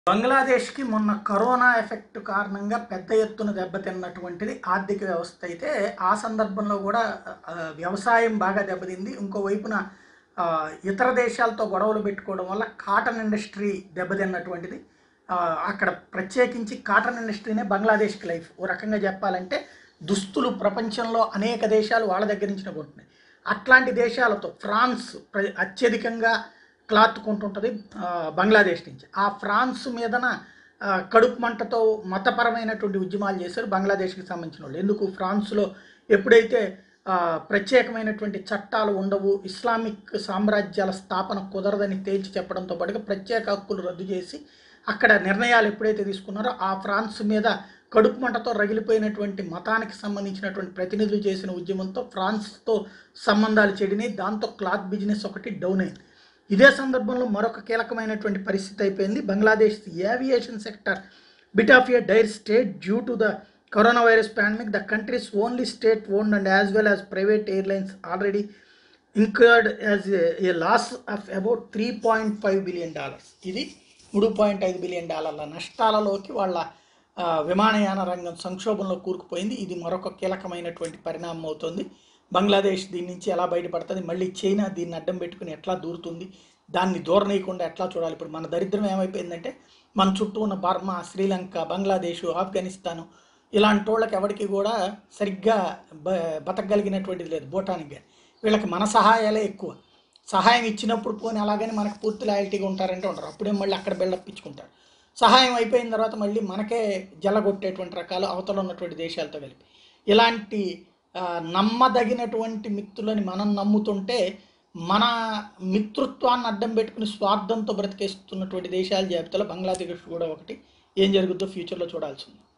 బంగ్లాదేశ్కి మొన్న corona effect కారణంగా పెద్ద ఎత్తున దెబ్బతిన్నటువంటిది ఆర్థిక వ్యవస్థ అయితే ఆ సందర్భంలో కూడా ఆ, వ్యవసాయం బాగా దెబ్బతింది ఇంకోవైపున ఆ, ఇతర దేశాలతో గొడవలు పెట్టుకోవడం వల్ల కాటన్ ఇండస్ట్రీ దెబ్బతిన్నటువంటిది ఆ, అక్కడ ప్రత్యేకించి కాటన్ ఇండస్ట్రీనే బంగ్లాదేశ్కి లైఫ్ ఓ రకంగా చెప్పాలంటే దుస్తులు ప్రపంచంలో అనేక దేశాలు వాళ్ళ దగ్గర నుంచి కొంటున్నాయి అట్లాంటి దేశాలతో ఫ్రాన్స్ ప్ర- అత్యధికంగా క్లాత్ కొంటుంటుంది ఆ, బంగ్లాదేశ్ నుంచి ఆ ఫ్రాన్స్ మీదన ఆ, కడుపు మంటతో మతపరమైనటువంటి ఉద్యమాలు చేశారు బంగ్లాదేశ్కి సంబంధించిన వాళ్ళు ఎందుకు ఫ్రాన్స్లో ఎప్పుడైతే ఆ, ప్రత్యేకమైనటువంటి చట్టాలు ఉండవు ఇస్లామిక్ సామ్రాజ్యాల స్థాపన కుదరదని తేల్చి చెప్పడంతో పాటుగా ప్రత్యేక హక్కులు రద్దు చేసి అక్కడ నిర్ణయాలు ఎప్పుడైతే తీసుకున్నారో ఆ ఫ్రాన్స్ మీద కడుపు మంటతో రగిలిపోయినటువంటి మతానికి సంబంధించినటువంటి ప్రతినిధులు చేసిన ఉద్యమంతో ఫ్రాన్స్తో సంబంధాలు చెడినాయి దాంతో క్లాత్ బిజినెస్ ఒకటి డౌన్ అయింది ఇదే సందర్భంలో మరొక కీలకమైనటువంటి పరిస్థితి అయిపోయింది Bangladesh aviation sector bit of a dire state due to the corona virus pandemic the countries only state owned and as well as private airlines already incurred as a, a loss of about three point five billion dollars ఇది మూడు point ఐదు billion డాలర్ల నష్టాలలోకి వాళ్ళ ఆ, విమానయాన రంగం సంక్షోభంలో కూరుకుపోయింది ఇది మరొక కీలకమైనటువంటి పరిణామం అవుతుంది బంగ్లాదేశ్ దీని నుంచి ఎలా బయటపడుతుంది మళ్ళీ చైనా దీన్ని అడ్డం పెట్టుకుని ఎట్లా దూరుతుంది దాన్ని దూరనీయకుండా ఎట్లా చూడాలి ఇప్పుడు మన దరిద్రం ఏమైపోయిందంటే మన చుట్టూ ఉన్న బర్మా శ్రీలంక బంగ్లాదేశ్ ఆఫ్ఘనిస్తాను ఇలాంటి వాళ్ళకి ఎవరికి కూడా సరిగ్గా బ బతకగలిగినటువంటిది లేదు భూటానికి కానీ వీళ్ళకి మన సహాయాలే ఎక్కువ సహాయం ఇచ్చినప్పుడు పోనీ అలాగని మనకు పూర్తి లాయల్టీగా ఉంటారంటే ఉంటారు అప్పుడే మళ్ళీ అక్కడ బిల్డప్ ఇచ్చుకుంటారు సహాయం అయిపోయిన తర్వాత మళ్ళీ మనకే జల్లగొట్టేటువంటి రకాలు అవతల ఉన్నటువంటి దేశాలతో కలిపి ఇలాంటి ఆ, నమ్మదగినటువంటి మిత్రులని మనం నమ్ముతుంటే మన మిత్రుత్వాన్ని అడ్డం పెట్టుకుని స్వార్థంతో బ్రతికేస్తున్నటువంటి దేశాల జాబితాలో బంగ్లాదేశ్ కూడా ఒకటి ఏం జరుగుతుందో ఫ్యూచర్లో చూడాల్సి ఉంది